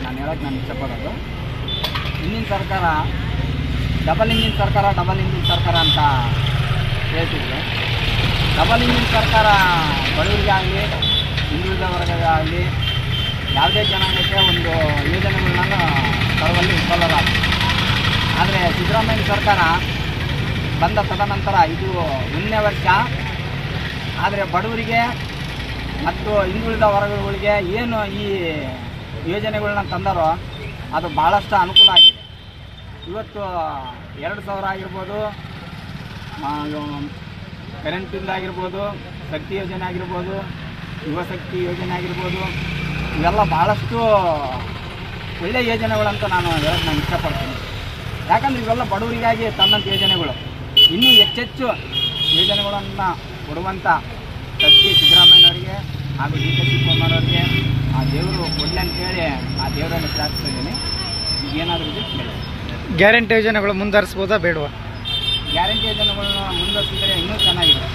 ನಾನು ಹೇಳಕ್ಕೆ ನಾನು ಇಷ್ಟಪಡೋದು ಹಿಂದಿನ ಸರ್ಕಾರ ಡಬಲ್ ಇಂಜಿನ್ ಸರ್ಕಾರ ಡಬಲ್ ಇಂಜಿನ್ ಸರ್ಕಾರ ಅಂತ ಹೇಳ್ತಿದ್ರು ಡಬಲ್ ಇಂಜಿನ್ ಸರ್ಕಾರ ಬಡವರಿಗಾಗಲಿ ಹಿಂದುಳಿದ ವರ್ಗಗಾಗಲಿ ಯಾವುದೇ ಜನಾಂಗಕ್ಕೆ ಒಂದು ಯೋಜನೆಗಳನ್ನ ತರುವಲ್ಲಿ ವಿಫಲರಾದ ಆದರೆ ಸಿದ್ದರಾಮಯ್ಯ ಸರ್ಕಾರ ಬಂದ ತದನಂತರ ಇದು ಒಂದನೇ ವರ್ಷ ಆದರೆ ಬಡವರಿಗೆ ಮತ್ತು ಹಿಂದುಳಿದ ವರ್ಗಗಳಿಗೆ ಏನು ಈ ಯೋಜನೆಗಳನ್ನ ತಂದರೋ ಅದು ಭಾಳಷ್ಟು ಅನುಕೂಲ ಆಗಿದೆ ಇವತ್ತು ಎರಡು ಸಾವಿರ ಆಗಿರ್ಬೋದು ಕರೆಂಟಿಂದ ಆಗಿರ್ಬೋದು ಶಕ್ತಿ ಯೋಜನೆ ಆಗಿರ್ಬೋದು ಯುವ ಶಕ್ತಿ ಯೋಜನೆ ಆಗಿರ್ಬೋದು ಇವೆಲ್ಲ ಭಾಳಷ್ಟು ಒಳ್ಳೆಯ ಯೋಜನೆಗಳಂತ ನಾನು ಹೇಳಕ್ಕೆ ನಾನು ಇಷ್ಟಪಡ್ತೀನಿ ಯಾಕಂದ್ರೆ ಇವೆಲ್ಲ ಬಡವರಿಗಾಗಿ ತಂದಂಥ ಯೋಜನೆಗಳು ಇನ್ನೂ ಹೆಚ್ಚೆಚ್ಚು ಯೋಜನೆಗಳನ್ನು ಕೊಡುವಂಥ ಶಕ್ತಿ ಸಿದ್ದರಾಮಯ್ಯನವರಿಗೆ ಹಾಗೂ ಡಿ ಕೆ ಶಿವಕುಮಾರವ್ರಿಗೆ ಆ ದೇವರು ಕೊಡಲಿ ಅಂತೇಳಿ ಆ ದೇವರಲ್ಲಿ ಪ್ರಾರ್ಥಿಸಿದ್ದೀನಿ ಏನಾದರೂ ಇದು ಕೇಳಿ ಗ್ಯಾರಂಟಿ ಯೋಜನೆಗಳು ಮುಂದುವರಿಸ್ಬೋದಾ ಬೇಡವಾ ಗ್ಯಾರಂಟಿ ಯೋಜನೆಗಳನ್ನ ಮುಂದುವರಿಸಿದರೆ ಇನ್ನೂ ಚೆನ್ನಾಗಿದೆ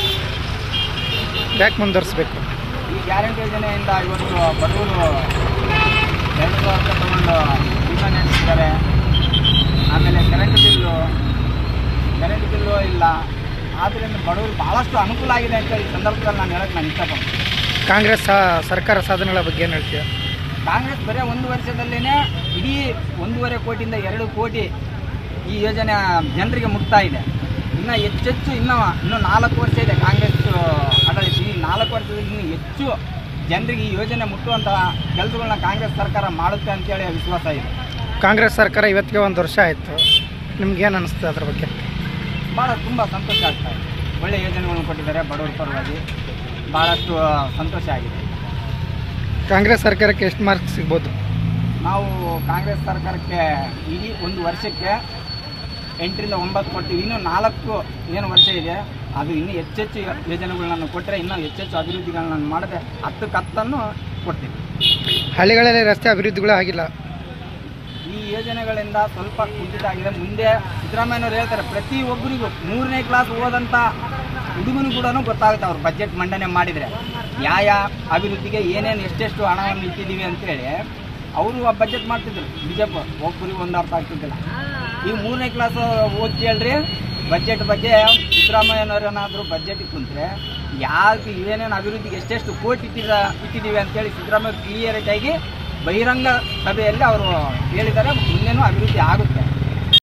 ಯಾಕೆ ಮುಂದುವರಿಸ್ಬೇಕು ಈ ಗ್ಯಾರಂಟಿ ಯೋಜನೆಯಿಂದ ಇವತ್ತು ಬಡವರು ಎರಡು ಸಾವಿರ ರೂಪಾಯಿ ತಗೊಂಡು ಜೀವನ ನಡೆಸಿದ್ದಾರೆ ಆಮೇಲೆ ಕರೆಂಟ್ ಬಿಲ್ಲು ಕರೆಂಟ್ ಬಿಲ್ಲು ಇಲ್ಲ ಆದ್ದರಿಂದ ಬಡವರು ಭಾಳಷ್ಟು ಅನುಕೂಲ ಆಗಿದೆ ಅಂತ ಈ ಸಂದರ್ಭದಲ್ಲಿ ನಾನು ಹೇಳಕ್ಕೆ ನಾನು ಇಷ್ಟಪಡ್ತೀನಿ ಕಾಂಗ್ರೆಸ್ ಸಾ- ಸರ್ಕಾರ ಸಾಧನೆಗಳ ಬಗ್ಗೆ ಏನು ಹೇಳ್ತೀಯ ಕಾಂಗ್ರೆಸ್ ಬರೀ ಒಂದು ವರ್ಷದಲ್ಲೇ ಇಡೀ ಒಂದೂವರೆ ಕೋಟಿಯಿಂದ ಎರಡು ಕೋಟಿ ಈ ಯೋಜನೆ ಜನರಿಗೆ ಮುಟ್ತಾ ಇದೆ ಇನ್ನು ಹೆಚ್ಚೆಚ್ಚು ಇನ್ನೂ ಇನ್ನೂ ನಾಲ್ಕು ವರ್ಷ ಇದೆ ಕಾಂಗ್ರೆಸ್ ಆಡಳಿತ ಈ ನಾಲ್ಕು ವರ್ಷದಲ್ಲಿ ಇನ್ನೂ ಹೆಚ್ಚು ಜನರಿಗೆ ಈ ಯೋಜನೆ ಮುಟ್ಟುವಂಥ ಕೆಲಸಗಳನ್ನ ಕಾಂಗ್ರೆಸ್ ಸರ್ಕಾರ ಮಾಡುತ್ತೆ ಅಂತೇಳಿ ವಿಶ್ವಾಸ ಇದೆ ಕಾಂಗ್ರೆಸ್ ಸರ್ಕಾರ ಇವತ್ತಿಗೆ ಒಂದು ವರ್ಷ ಆಯಿತು ನಿಮ್ಗೇನು ಅನಿಸ್ತದೆ ಅದ್ರ ಬಗ್ಗೆ ಭಾಳ ತುಂಬ ಸಂತೋಷ ಆಗ್ತಾ ಇದೆ ಒಳ್ಳೆಯ ಯೋಜನೆಗಳನ್ನು ಕೊಟ್ಟಿದ್ದಾರೆ ಬಡವರ ಪರವಾಗಿ ಭಾಳಷ್ಟು ಸಂತೋಷ ಆಗಿದೆ ಕಾಂಗ್ರೆಸ್ ಸರ್ಕಾರಕ್ಕೆ ಎಷ್ಟು ಮಾರ್ಕ್ಸ್ ಸಿಗ್ಬೋದು ನಾವು ಕಾಂಗ್ರೆಸ್ ಸರ್ಕಾರಕ್ಕೆ ಇಡೀ ಒಂದು ವರ್ಷಕ್ಕೆ ಎಂಟರಿಂದ ಒಂಬತ್ತು ಕೊಡ್ತೀವಿ ಇನ್ನೂ ನಾಲ್ಕು ಏನು ವರ್ಷ ಇದೆ ಅದು ಇನ್ನೂ ಹೆಚ್ಚೆಚ್ಚು ಯೋಜನೆಗಳನ್ನ ಕೊಟ್ಟರೆ ಇನ್ನೂ ಹೆಚ್ಚೆಚ್ಚು ಅಭಿವೃದ್ಧಿಗಳನ್ನ ಮಾಡಿದ್ರೆ ಹತ್ತಕ್ಕೆ ಹತ್ತನ್ನು ಕೊಡ್ತೀವಿ ಹಳ್ಳಿಗಳಲ್ಲಿ ರಸ್ತೆ ಅಭಿವೃದ್ಧಿಗಳು ಆಗಿಲ್ಲ ಈ ಯೋಜನೆಗಳಿಂದ ಸ್ವಲ್ಪ ಕುಂಠಿತ ಆಗಿದೆ ಮುಂದೆ ಸಿದ್ದರಾಮಯ್ಯನವ್ರು ಹೇಳ್ತಾರೆ ಪ್ರತಿಯೊಬ್ಬರಿಗೂ ಮೂರನೇ ಕ್ಲಾಸ್ ಓದಂಥ ಹುಡುಗನು ಕೂಡ ಗೊತ್ತಾಗುತ್ತೆ ಅವ್ರು ಬಜೆಟ್ ಮಂಡನೆ ಮಾಡಿದರೆ ಯಾವ ಯಾವ ಅಭಿವೃದ್ಧಿಗೆ ಏನೇನು ಎಷ್ಟೆಷ್ಟು ಹಣವನ್ನು ಇಟ್ಟಿದ್ದೀವಿ ಅಂತೇಳಿ ಅವರು ಬಜೆಟ್ ಮಾಡ್ತಿದ್ರು ಬಿ ಜೆ ಪಿ ಒಬ್ಬರಿಗೆ ಒಂದು ಅರ್ಥ ಆಗ್ತಿದ್ದಿಲ್ಲ ಈಗ ಮೂರನೇ ಕ್ಲಾಸ್ ಓದ್ ಕೇಳ್ರಿ ಬಜೆಟ್ ಬಗ್ಗೆ ಸಿದ್ದರಾಮಯ್ಯನವರೇನಾದರೂ ಬಜೆಟಿಗೆ ಕುಂತ್ರೆ ಯಾಕೆ ಏನೇನು ಅಭಿವೃದ್ಧಿಗೆ ಎಷ್ಟೆಷ್ಟು ಕೋಟಿ ಇಟ್ಟಿದ ಇಟ್ಟಿದ್ದೀವಿ ಅಂತೇಳಿ ಸಿದ್ದರಾಮಯ್ಯ ಕ್ಲಿಯರ್ ಆಗಿ ಬಹಿರಂಗ ಸಭೆಯಲ್ಲಿ ಅವರು ಹೇಳಿದ್ದಾರೆ ಮುಂದೇನೂ ಅಭಿವೃದ್ಧಿ ಆಗುತ್ತೆ